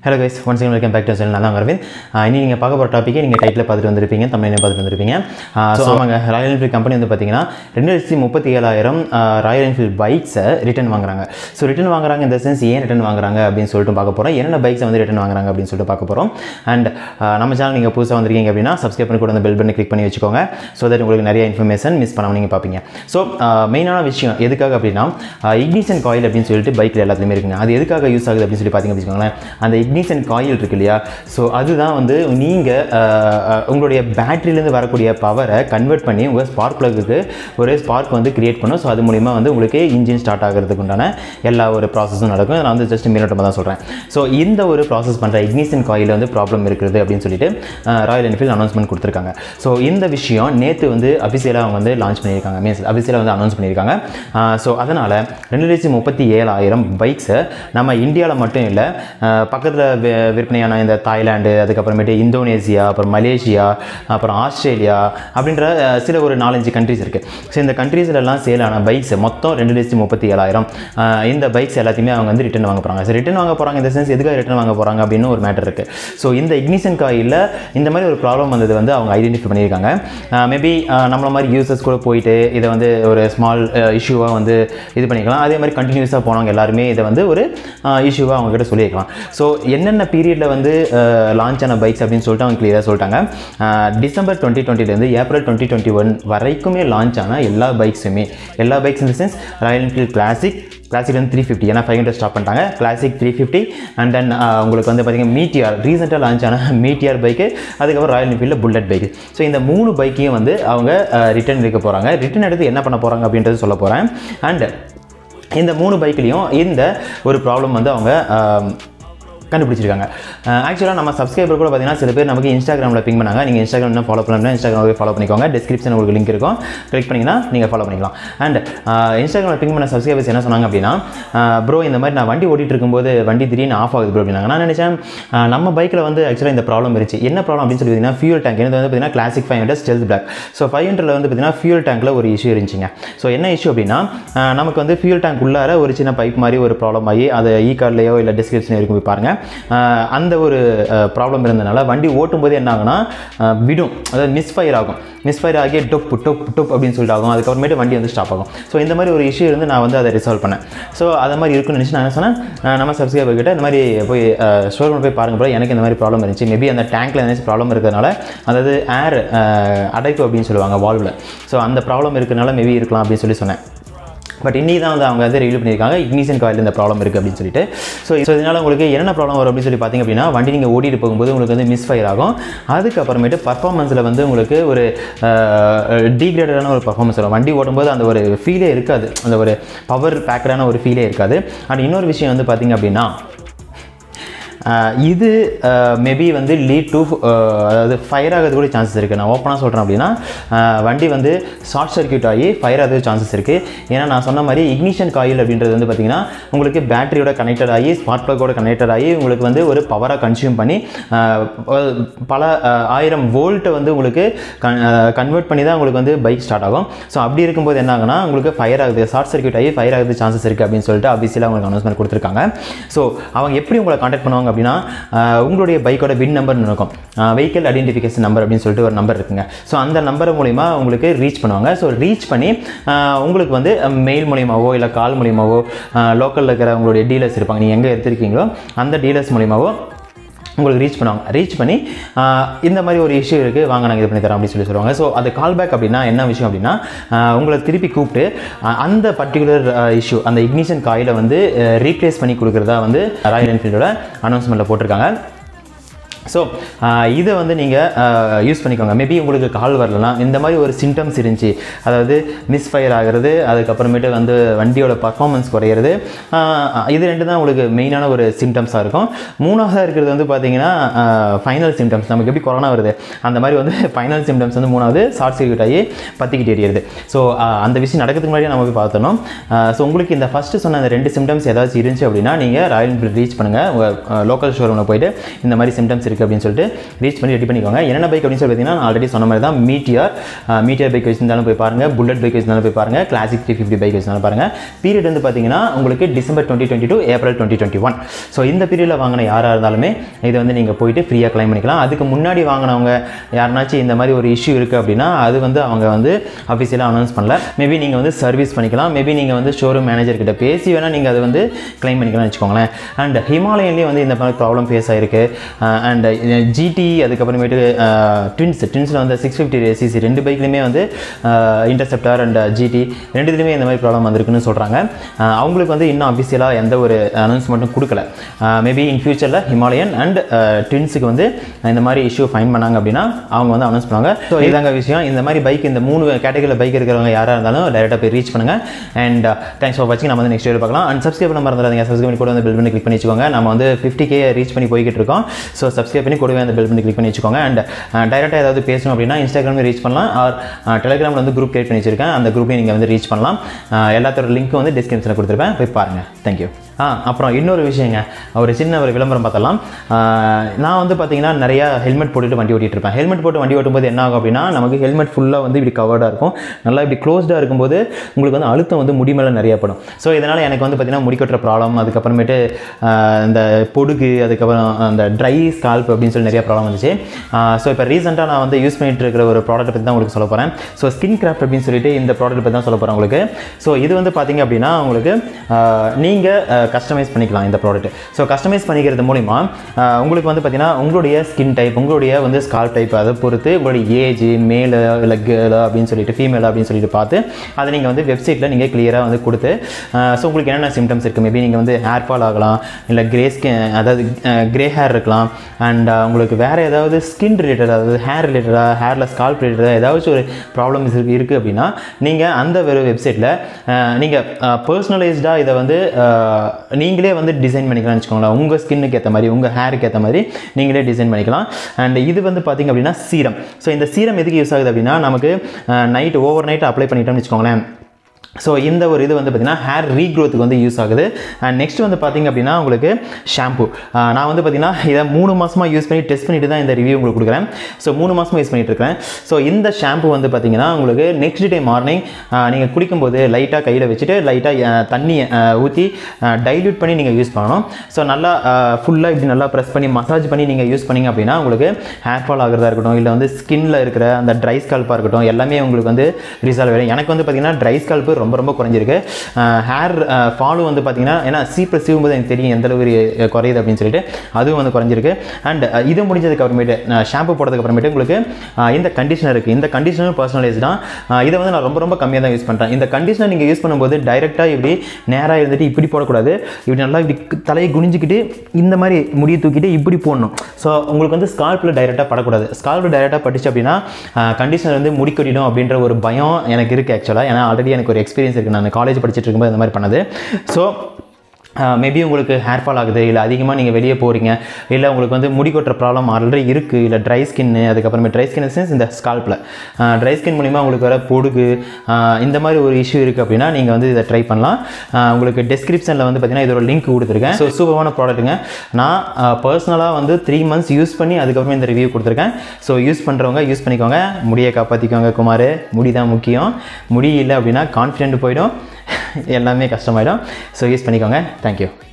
hello guys once again welcome back to channel நான் தான் அரவிந்த் ஆஹ் இனி நீங்கள் பார்க்க போகிற டாப்பிக்கே நீங்கள் டைட்டில் பார்த்துட்டு வந்திருப்பீங்க தமிழ்லையும் பார்த்துட்டு வந்திருப்பீங்க ஸோ அவங்க ராயல் என்ஃபீல்ட் கம்பெனி வந்து பார்த்தீங்கன்னா ரெண்டு லட்சத்தி முப்பத்தி ஏழாயிரம் ராயல் என்ஃபீல்ட் பைக்ஸை ரிட்டன் வாங்குறாங்க ஸோ ரிட்டன் வாங்குறாங்க இந்த சென்ஸ் ஏன் ரிட்டன் வாங்குறாங்க அப்படின்னு சொல்லிட்டு பார்க்க போகிறோம் என்னென்ன பைக்ஸை வந்து ரிட்டன் வாங்குறாங்க அப்படின்னு சொல்லிட்டு பார்க்க போகிறோம் அண்ட் நம்ம சேனல் நீங்கள் புதுசாக வந்திருக்கீங்க அப்படின்னா சப்ஸ்கிரைப் பண்ணி கூட அந்த பெல் பண்ணி கிளிக் பண்ணி வச்சுக்கோங்க ஸோ தட் உங்களுக்கு நிறைய இன்ஃபர்மேஷன் மிஸ் பண்ணாமல் நீங்கள் பார்ப்பீங்க ஸோ மெயினான விஷயம் எதுக்காக அப்படின்னா இக்னிஷன் காயில் அப்படின்னு சொல்லிட்டு பைக்கில் எல்லாத்துலேயுமே இருக்குங்க அது எதுக்காக யூஸ் ஆகுது அப்படின்னு சொல்லி பார்த்தீங்க வச்சுக்கோங்களேன் அந்த இக்னிஷன் காயில் இருக்கு இல்லையா ஸோ அதுதான் வந்து நீங்கள் உங்களுடைய பேட்டரியிலேருந்து வரக்கூடிய பவரை கன்வெர்ட் பண்ணி உங்கள் ஸ்பார்க் ப்ளக்குக்கு ஒரு ஸ்பார்க் வந்து கிரியேட் பண்ணும் ஸோ அது மூலிமா வந்து உங்களுக்கு இன்ஜின் ஸ்டார்ட் ஆகிறதுக்கு உண்டான எல்லா ஒரு ப்ராசஸும் நடக்கும் நான் வந்து ஜஸ்ட் மீனோட்டமாக தான் சொல்கிறேன் ஸோ இந்த ஒரு ப்ராசஸ் பண்ணுற இக்னிஷன் காயில் வந்து ப்ராப்ளம் இருக்குது அப்படின்னு சொல்லிட்டு ராயல் என்ஃபீல்ட் அனௌன்ஸ்மெண்ட் கொடுத்துருக்காங்க ஸோ இந்த விஷயம் நேற்று வந்து அஃபிஷியலாக அவங்க வந்து லான்ச் பண்ணியிருக்காங்க மீன்ஸ் அஃபிஷியலாக வந்து அனௌன்ஸ் பண்ணியிருக்காங்க ஸோ அதனால் ரெண்டு லட்சத்தி முப்பத்தி ஏழாயிரம் பைக்ஸை நம்ம இந்தியாவில் மட்டும் இல்லை பக்கத்தில் விற்பனையான இந்த தாய்லாந்து அதுக்கப்புறமேட்டு இந்தோனேசியா அப்புறம் மலேசியா அப்புறம் ஆஸ்திரேலியா அப்படின்ற அஹ், சில ஒரு நாலஞ்சு கண்ட்ரிஸ் இருக்குது ஸோ இந்த கண்ட்ரீஸ்லலாம் சேல் ஆன பைக்ஸ் மொத்தம் ரெண்டு லட்சத்தி முப்பத்தி ஏழாயிரம் அஹ், இந்த பைக்ஸ் எல்லாத்தையுமே அவங்க வந்து ரிட்டன் வாங்க போகிறாங்க ஸோ ரிட்டன் வாங்க போகிறாங்க இந்த சென்ஸ் எதுக்காக ரிட்டன் வாங்க போகிறாங்க அப்படின்னு ஒரு மேட்டர் இருக்குது ஸோ இந்த இக்னிஷன் காயில் இந்த மாதிரி ஒரு ப்ராப்ளம் வந்தது வந்து அவங்க ஐடென்டிஃபை பண்ணியிருக்காங்க மேபி நம்மள மாதிரி யூசர்ஸ் கூட போயிட்டு இதை வந்து ஒரு ஸ்மால் இஷ்யூவாக வந்து இது பண்ணிக்கலாம் அதே மாதிரி கண்டினியூஸாக போனவங்க எல்லாருமே இதை வந்து ஒரு இஷ்யூவாக அவங்க கிட்ட சொல்லியிருக்கலாம் ஸோ என்னென்ன பீரியடில் வந்து லான்ச் ஆன பைக்ஸ் அப்படின்னு சொல்லிட்டு அவங்க கிளியராக சொல்லிட்டாங்க அஹ், டிசம்பர் டுவெண்ட்டி டுவெண்ட்டிலேருந்து ஏப்ரல் டுவெண்ட்டி டுவெண்ட்டி ஒன் வரைக்குமே லான்ச் ஆன எல்லா பைக்ஸுமே எல்லா பைக்ஸ் இந்த sense Royal Enfield Classic Classic வந்து த்ரீ ஃபிஃப்டி ஏன்னா ஃபைவ் ஹண்ட்ரட் ஸ்டாப் பண்ணிட்டாங்க Classic three fifty and then உங்களுக்கு வந்து பார்த்தீங்கன்னா மீட்டியார் ரீசெண்டாக லான்ச் ஆன மீட்டியார் பைக்கு அதுக்கப்புறம் ராயல் என்ஃபீல்டில் புல்லட் பைக்கு ஸோ இந்த மூணு பைக்கையும் வந்து அவங்க ரிட்டர்ன் எடுக்க போகிறாங்க ரிட்டர்ன் எடுத்து என்ன பண்ண போகிறாங்க அப்படின்றது சொல்ல போகிறேன் அண்ட் இந்த மூணு பைக்லேயும் இந்த ஒரு ப்ராப்ளம் வந்து அவங்க ஆம், கண்டுபிடிச்சிருக்காங்க ஆக்சுவலாக நம்ம சப்ஸ்கிரைபர் கூட பார்த்தீங்கன்னா சில பேர் நமக்கு இன்ஸ்டாகிராமில் பிங் பண்ணாங்க நீங்கள் இன்ஸ்டாகிராம் என்ன ஃபாலோ பண்ணலாம் இன்ஸ்டாகிராம் போய் ஃபாலோ பண்ணிக்கோங்க டிஸ்கிரிப்ஷன் உங்களுக்கு லிங்க் இருக்கும் கிளிக் பண்ணிங்கன்னா நீங்கள் ஃபாலோ பண்ணிக்கலாம் அண்ட் இன்ஸ்டாகிராமில் பிங் பண்ண சப்ஸ்கிரைபர்ஸ் என்ன சொன்னாங்க அப்படின்னா ப்ரோ இந்த மாதிரி நான் வண்டி ஓட்டிட்டு இருக்கும்போது வண்டி திடீர்னு ஆஃப் ஆகுது ப்ரோ அப்படின்னாங்க நான் நினச்சேன் ஆஹ், நம்ம பைக்கில் வந்து ஆக்சுவலாக இந்த ப்ராப்ளம் இருந்துச்சு என்ன ப்ராப்ளம் அப்படின்னு சொல்லி பார்த்தீங்கன்னா ஃபியூல் டேங்க் இது வந்து பார்த்தீங்கன்னா Classic five hundred stealth black so five ஹண்ட்ரட்ல வந்து பார்த்தீங்கன்னா ஃபியூல் டேங்க்கில் ஒரு இஷ்யூ இருந்துச்சுங்க ஸோ என்ன இஷ்யூ அப்படின்னா ஆஹ், நமக்கு வந்து ஃபியூல் டேங்க் உள்ளார ஒரு சின்ன பைப் மாதிரி ஒரு ப்ராப்ளம் ஆகி அது இ கார்ட்லேயோ இல்லை டிஸ்கிரிப்ஷன் இருக்கும் போய் பாருங்கள் ஆஹ், அந்த ஒரு ப்ராப்ளம் இருந்தனால வண்டி ஓட்டும்போது என்ன ஆகும்னா ஆஹ், விடும் அதாவது மிஸ் ஃபயர் ஆகும் மிஸ் ஃபயர் ஆகி டொப் டொப் டொப் அப்படின்னு சொல்லிட்டு ஆகும் அதுக்கப்புறமேட்டு வண்டி வந்து ஸ்டாப் ஆகும் ஸோ இந்த மாதிரி ஒரு இஷ்யூ இருந்து நான் வந்து அதை ரிசால்வ் பண்ணேன் ஸோ அது மாதிரி இருக்குன்னு நினச்சி நான் என்ன சொன்னேன் ஆஹ், நம்ம சப்ஸ்கிரைபர் கிட்ட இந்த மாதிரி போய் ஷோரூம் போய் பாருங்க bro எனக்கு இந்த மாதிரி ப்ராப்ளம் இருந்துச்சு மேபி அந்த டேங்க்கில் ஏதாச்சும் ப்ராப்ளம் இருக்கிறதுனால அதாவது ஏர் அடைப்பு அப்படின்னு சொல்லுவாங்க வால்வில் ஸோ அந்த ப்ராப்ளம் இருக்கிறனால மேபி இருக்கலாம் அப்படின்னு சொல்லி சொன்னேன் பட் இன்னி தான் வந்து அவங்க வந்து ரிவ்யூ பண்ணியிருக்காங்க இக்னிஷன் காயில் இந்த ப்ராப்ளம் இருக்குது அப்படின்னு சொல்லிட்டு ஸோ ஸோ இதனால் உங்களுக்கு என்னென்ன ப்ராப்ளம் வரும் அப்படின்னு சொல்லி பார்த்தீங்க அப்படின்னா வண்டி நீங்கள் ஓட்டிட்டு போகும்போது உங்களுக்கு வந்து மிஸ் ஃபயர் ஆகும் அதுக்கப்புறமேட்டு பர்ஃபார்மன்ஸில் வந்து உங்களுக்கு ஒரு டீக்ரேடடான ஒரு பர்ஃபார்மன்ஸ் வரும் வண்டி ஓட்டும்போது அந்த ஒரு ஃபீலே இருக்காது அந்த ஒரு பவர் பேக்கடான ஒரு ஃபீலே இருக்காது அண்ட் இன்னொரு விஷயம் வந்து பார்த்தீங்க அப்படின்னா ஆஹ் இது மேபி வந்து லீட் டு அதாவது ஃபயர் ஆகிறது கூட சான்சஸ் இருக்குது நான் ஓப்பனாக சொல்கிறேன் அப்படின்னா ஆஹ் வண்டி வந்து ஷார்ட் சர்க்யூட் ஆகி ஃபயர் ஆகிறது சான்சஸ் இருக்குது ஏன்னா நான் சொன்ன மாதிரி இக்னிஷன் காயில் அப்படின்றது வந்து பார்த்திங்கன்னா உங்களுக்கு பேட்டரியோட கனெக்டட் ஆகி ஸ்மார்ட் ப்ளக்கோட கனெக்டட் ஆகி உங்களுக்கு வந்து ஒரு பவராக கன்சியூம் பண்ணி ஆஹ் பல ஆஹ் ஆயிரம் வோல்ட்டை வந்து உங்களுக்கு கன்வெர்ட் பண்ணி தான் உங்களுக்கு வந்து பைக் ஸ்டார்ட் ஆகும் ஸோ அப்படி இருக்கும்போது என்ன ஆகுனா உங்களுக்கு ஃபயர் ஆகுது ஷார்ட் சர்க்யூட் ஆகி ஃபயர் ஆகுது சான்சஸ் இருக்குது அப்படின்னு சொல்லிட்டு அபிஷியலாக உங்களுக்கு அனௌன்ஸ்மெண்ட் கொடுத்துருக்காங்க ஸோ அவங்க எப்படி உங்களை காண்டாக்ட் பண்ணுவாங்க அப்படின்னா ஆஹ் உங்களுடைய பைக்கோட வின் நம்பர்னு இருக்கும் வெஹிக்கல் ஐடென்டிஃபிகேஷன் நம்பர் அப்படின்னு சொல்லிட்டு ஒரு நம்பர் இருக்குங்க ஸோ அந்த நம்பர் மூலிமா உங்களுக்கு ரீச் பண்ணுவாங்க ஸோ ரீச் பண்ணி ஆஹ் உங்களுக்கு வந்து மெயில் மூலியமாவோ இல்லை கால் மூலியமாவோ லோக்கலில் இருக்கிற உங்களுடைய டீலர்ஸ் இருப்பாங்க நீங்கள் எங்கே எடுத்திருக்கீங்களோ அந்த டீலர்ஸ் மூலியமாவோ உங்களுக்கு ரீச் பண்ணுவாங்க ரீச் பண்ணி ஆஹ் இந்த மாதிரி ஒரு இஷ்யூ இருக்குது வாங்க நாங்கள் இது பண்ணி தரோம் அப்படின்னு சொல்லி சொல்லுவாங்க ஸோ அது கால் பேக் அப்படின்னா என்ன விஷயம் அப்படின்னா ஆஹ் உங்களை திருப்பி கூப்பிட்டு ஆஹ் அந்த பர்டிகுலர் இஷ்யூ அந்த இக்னிஷன் காயிலை வந்து ரீப்ளேஸ் பண்ணி கொடுக்குறதா வந்து ராயல் என்ஃபீல்டோட அனௌன்ஸ்மெண்ட்டில் போட்டிருக்காங்க ஸோ இதை வந்து நீங்கள் யூஸ் பண்ணிக்கோங்க மேபி உங்களுக்கு கால் வரலனா இந்த மாதிரி ஒரு சிம்டம்ஸ் இருந்துச்சு அதாவது மிஸ் ஃபயர் ஆகிறது அதுக்கப்புறமேட்டு வந்து வண்டியோட பர்ஃபார்மன்ஸ் குறையிறது ஆஹ் இது ரெண்டு தான் உங்களுக்கு மெயினான ஒரு சிம்டம்ஸாக இருக்கும் மூணாவதாக இருக்கிறது வந்து பார்த்தீங்கன்னா ஃபைனல் சிம்டம்ஸ் நமக்கு எப்படி கொரோனா வருது அந்த மாதிரி வந்து ஃபைனல் சிம்டம்ஸ் வந்து மூணாவது ஷார்ட் சர்க்யூட் ஆகி பற்றிக்கிட்டு எரியுது ஸோ அந்த விஷயம் நடக்கிறதுக்கு முன்னாடியே நம்ம போய் பார்த்தோம் ஸோ உங்களுக்கு இந்த ஃபஸ்ட்டு சொன்ன அந்த ரெண்டு சிம்டம்ஸ் ஏதாச்சும் இருந்துச்சு அப்படின்னா நீங்கள் ராயல் என்ஃபீல்டு ரீச் பண்ணுங்கள் உங்கள் லோக்கல் ஷோரூமில் போயிட்டு இந்த மாதிரி சிம்டம்ஸ் இருக்குது அப்படின்னு சொல்லிட்டு ரீச் பண்ணி ரெடி பண்ணிக்கோங்க என்னென்ன பைக் அப்படின்னு சொல்லி பார்த்தீங்கன்னா நான் ஆல்ரெடி சொன்ன மாதிரி தான் மீட்டியர் மீட்டியர் பைக் வச்சிருந்தாலும் போய் பாருங்கள் புல்லட் பைக் வச்சிருந்தாலும் போய் பாருங்கள் கிளாசிக் த்ரீ ஃபிஃப்டி பைக் வச்சிருந்தாலும் பாருங்கள் பீரியட் வந்து பார்த்தீங்கன்னா உங்களுக்கு December twenty twenty two April twenty twenty one so இந்த பீரியடில் வாங்கின யாராக இருந்தாலுமே இதை வந்து நீங்கள் போயிட்டு ஃப்ரீயாக கிளைம் பண்ணிக்கலாம் அதுக்கு முன்னாடி வாங்கினவங்க யாருனாச்சும் இந்த மாதிரி ஒரு இஷ்யூ இருக்குது அப்படின்னா அது வந்து அவங்க வந்து அஃபிஷியலாக அனௌன்ஸ் பண்ணல மேபி நீங்கள் வந்து சர்வீஸ் பண்ணிக்கலாம் மேபி நீங்கள் வந்து ஷோரூம் மேனேஜர் கிட்ட பேசி வேணால் நீங்கள் அதை வந்து கிளைம் பண்ணிக்கலாம்னு வச்சுக்கோங்களேன் அண்ட் ஹிமாலயன்லேயும் வந்து இந்த மாதிரி ப்ராப்ளம் ஃபேஸ் ஆயிருக்கு அண்ட் ஜிடி அதுக்கப்புறமேட்டு ட்வின்ஸ் ட்வின்ஸில் வந்து சிக்ஸ் ஃபிஃப்டி சிசி ரெண்டு பைக்லையுமே வந்து இன்டர்செப்டார் அண்ட் ஜிடி ரெண்டுத்துலையுமே இந்த மாதிரி ப்ராப்ளம் வந்திருக்குன்னு சொல்கிறாங்க அவங்களுக்கு வந்து இன்னும் அஃபிஷியலாக எந்த ஒரு அனௌன்ஸ்மெண்ட்டும் கொடுக்கல மேபி இன் ஃபியூச்சரில் ஹிமாலயன் அண்ட் ட்வின்ஸுக்கு வந்து இந்த மாதிரி இஷ்யூ ஃபைன் பண்ணாங்க அப்படின்னா அவங்க வந்து அனௌன்ஸ் பண்ணுவாங்க ஸோ இதாங்க விஷயம் இந்த மாதிரி பைக் இந்த மூணு கேட்டகரியில் பைக் இருக்கிறவங்க யாராக இருந்தாலும் டேரெக்டாக போய் ரீச் பண்ணுங்கள் அண்ட் தேங்க்ஸ் ஃபார் வாட்சிங் நம்ம வந்து நெக்ஸ்ட் வீடியோ பார்க்கலாம் அண்ட் சப்ஸ்கிரைப் பண்ண மறந்துடாதீங்க சப்ஸ்கிரைப் பண்ணி கூட வந்து பில் பண்ணி கிளிக் பண்ணி வச்சுக்கோங்க நம்ம வந்து ஃபிஃப்டி கே ரீச் பண்ணி போய்கிட்டு இருக்கோம் ஸோ சப்ஸ்கிரைப் பண்ணி கூடவே அந்த பில் பண்ணி கிளிக் பண்ணி வச்சுக்கோங்க அண்ட் டேரெக்டாக ஏதாவது பேசணும் அப்படின்னா இன்ஸ்டாகிராமில் ரீச் பண்ணலாம் ஆர் டெலிகிராமில் வந்து குரூப் கிரியேட் பண்ணி வச்சிருக்கேன் அந்த குரூப்பையும் நீங்கள் வந்து ரீச் பண்ணலாம் அஹ் எல்லாத்தோட லிங்க்கும் வந்து டிஸ்கிரிப்ஷனில் கொடுத்துருப்பேன் போய் பாருங்கள் தேங்க்யூ ஆ அப்புறம் இன்னொரு விஷயங்க ஒரு சின்ன ஒரு விளம்பரம் பார்த்தலாம் ஆஹ் நான் வந்து பார்த்தீங்கன்னா நிறையா ஹெல்மெட் போட்டுட்டு வண்டி ஓட்டிட்டு இருப்பேன் ஹெல்மெட் போட்டு வண்டி ஓட்டும்போது என்ன ஆகும் அப்படின்னா நமக்கு ஹெல்மெட் ஃபுல்லாக வந்து இப்படி கவர்டாக இருக்கும் நல்லா இப்படி க்ளோஸ்டாக இருக்கும்போது உங்களுக்கு வந்து அழுத்தம் வந்து முடி மேலே நிறைய படும் ஸோ இதனால் எனக்கு வந்து பார்த்தீங்கன்னா முடி கொட்டுற ப்ராப்ளம் அதுக்கப்புறமேட்டு ஆஹ் இந்த பொடுகு அதுக்கப்புறம் அந்த ட்ரை ஸ்கால்ப் அப்படின்னு சொல்லி நிறைய ப்ராப்ளம் வந்துச்சு ஸோ இப்போ ரீசெண்டாக நான் வந்து யூஸ் பண்ணிட்டு இருக்கிற ஒரு ப்ராடக்ட் பற்றி தான் உங்களுக்கு சொல்ல போகிறேன் ஸோ ஸ்கின் கிராஃப்ட் அப்படின்னு சொல்லிட்டு இந்த ப்ராடக்ட் பற்றி தான் சொல்ல போகிறேன் உங்களுக்கு ஸோ இது வந்து பார்த்தீங்க அப்படின்னா உங்களுக்கு நீங்கள் கஸ்டமைஸ் பண்ணிக்கலாம் இந்த ப்ராடக்ட் ஸோ கஸ்டமைஸ் பண்ணிக்கிறது மூலிமா ஆஹ் உங்களுக்கு வந்து பார்த்தீங்கன்னா உங்களுடைய ஸ்கின் டைப் உங்களுடைய வந்து ஸ்கால் டைப் அதை பொறுத்து உங்களுடைய ஏஜ் மேலு இல்லை கேர்ளு அப்படின்னு சொல்லிட்டு ஃபீமேல் அப்படின்னு சொல்லிட்டு பார்த்து அதை நீங்கள் வந்து வெப்சைட்டில் நீங்கள் கிளியராக வந்து கொடுத்து ஸோ உங்களுக்கு என்னென்ன சிம்டம்ஸ் இருக்குது மேபி நீங்கள் வந்து ஹேர் ஃபால் ஆகலாம் இல்லை கிரே ஸ்கின் அதாவது கிரே ஹேர் இருக்கலாம் அண்ட் உங்களுக்கு வேறு ஏதாவது ஸ்கின் ரிலேட்டட் அதாவது ஹேர் ரிலேட்டடாக ஹேரில் ஸ்கால்ப் ரிலேட்டடாக ஏதாச்சும் ஒரு ப்ராப்ளம்ஸ் இருக்குது இருக்குது அப்படின்னா நீங்கள் அந்த ஒரு வெப்சைட்டில் நீங்கள் பர்சனலைஸ்டாக இதை வந்து அஹ், நீங்களே வந்து டிசைன் பண்ணிக்கலாம்னு வச்சுக்கோங்களேன் உங்கள் ஸ்கின்னுக்கு ஏற்ற மாதிரி உங்கள் ஹேருக்கு ஏற்ற மாதிரி நீங்களே டிசைன் பண்ணிக்கலாம் அண்ட் இது வந்து பார்த்திங்க அப்படின்னா சீரம் ஸோ இந்த சீரம் எதுக்கு யூஸ் ஆகுது அப்படின்னா நமக்கு நைட் ஓவர் நைட் அப்ளை பண்ணிட்டோம்னு வச்சுக்கோங்களேன் ஸோ இந்த ஒரு இது வந்து பார்த்திங்கன்னா ஹேர் ரீக்ரோத்துக்கு வந்து யூஸ் ஆகுது அண்ட் நெக்ஸ்ட் வந்து பார்த்திங்க அப்படின்னா உங்களுக்கு ஷாம்பு நான் வந்து பார்த்திங்கன்னா இதை மூணு மாதமாக யூஸ் பண்ணி டெஸ்ட் பண்ணிட்டு தான் இந்த ரிவ்யூ உங்களுக்கு கொடுக்குறேன் ஸோ மூணு மாதமாக யூஸ் பண்ணிட்டு இருக்கேன் ஸோ இந்த ஷாம்பு வந்து பார்த்திங்கன்னா உங்களுக்கு நெக்ஸ்ட் டே மார்னிங் நீங்கள் குளிக்கும்போது லைட்டாக கையில் வச்சுட்டு லைட்டாக தண்ணியை ஊற்றி டைல்யூட் பண்ணி நீங்கள் யூஸ் பண்ணணும் ஸோ நல்லா ஃபுல்லாக இப்படி நல்லா ப்ரெஸ் பண்ணி மசாஜ் பண்ணி நீங்கள் யூஸ் பண்ணீங்க அப்படின்னா உங்களுக்கு ஹேர் ஃபால் ஆகிறதா இருக்கட்டும் இல்லை வந்து ஸ்கின்ல இருக்கிற அந்த ட்ரை ஸ்கால்ப்பாக இருக்கட்டும் எல்லாமே உங்களுக்கு வந்து ரிசால்வ் ஆகிடும் எனக்கு வந்து பார்த்திங்கன்னா ட்ரை ஸ்கால்ப்பு ரொம்ப ரொம்ப குறைஞ்சிருக்கு ஹேர் ஃபாலும் வந்து பார்த்திங்கன்னா ஏன்னா சீப்பை சீவும்போது எனக்கு தெரியும் எந்த அளவு அஹ், குறையுது அப்படின்னு சொல்லிட்டு அதுவும் வந்து குறைஞ்சிருக்கு அண்ட் இது முடிஞ்சதுக்கு அப்புறமேட்டு ஷாம்பு போடுறதுக்கு அப்புறமேட்டு உங்களுக்கு அஹ், இந்த கண்டிஷனர் இருக்குது இந்த கண்டிஷனர் பர்சனலைஸ் தான் அஹ், இதை வந்து நான் ரொம்ப ரொம்ப கம்மியாக தான் யூஸ் பண்ணுறேன் இந்த கண்டிஷனர் நீங்கள் யூஸ் பண்ணும்போது டைரெக்டாக இப்படி நேராக இருந்துட்டு இப்படி போடக்கூடாது இப்படி நல்லா இப்படி கு- தலையை குனிஞ்சிக்கிட்டு இந்த மாதிரி முடியை தூக்கிட்டு இப்படி போடணும் ஸோ உங்களுக்கு வந்து ஸ்கால்ப்பில் டைரெக்டாக படக்கூடாது ஸ்கால்ப்பில் டைரெக்டாக பட்டுச்சு அப்படின்னா கண்டிஷனர் வந்து முடி கொட்டிடும் அப்படின்ற ஒரு பயம் எனக்கு இருக்குது ஆக்சுவலாக ஏன்னா ஆல்ரெடி எனக்கு ஒரு எக்ஸ்பீரியன்ஸ் இருக்குது நான் காலேஜ் படிச்சுட்டு இருக்கும்போது இந்த மாதிரி பண்ணது ஸோ மேபி உங்களுக்கு ஹேர் ஃபால் ஆகுது இல்லை அதிகமாக நீங்கள் வெளியே போகிறீங்க இல்லை உங்களுக்கு வந்து முடி கொட்டுற ப்ராப்ளம் ஆல்ரெடி இருக்குது இல்லை ட்ரை ஸ்கின்னு அதுக்கப்புறமே ட்ரை ஸ்கின் சென்ஸ் இந்த ஸ்கால்ப்பில் ட்ரை ஸ்கின் மூலிமா உங்களுக்கு வர பொடுகு ஆஹ் இந்த மாதிரி ஒரு இஷ்யூ இருக்குது அப்படின்னா நீங்கள் வந்து இதை ட்ரை பண்ணலாம் ஆஹ் உங்களுக்கு டெஸ்கிரிப்ஷனில் வந்து பார்த்தீங்கன்னா இதோட லிங்க் கொடுத்துருக்கேன் ஸோ சூப்பரான ப்ராடக்ட்டுங்க நான் பர்சனலாக வந்து த்ரீ மந்த்ஸ் யூஸ் பண்ணி அதுக்கப்புறம் இந்த ரிவ்யூ கொடுத்துருக்கேன் ஸோ யூஸ் பண்ணுறவங்க யூஸ் பண்ணிக்கோங்க முடியை காப்பாற்றிக்கோங்க குமார் முடி தான் முக்கியம் முடி இல்லை அப்படின்னா கான்ஃபிடென்ட் போயிடும் எல்லாமே கஷ்டமாயிடும் ஸோ யூஸ் பண்ணிக்கோங்க தேங்க்யூ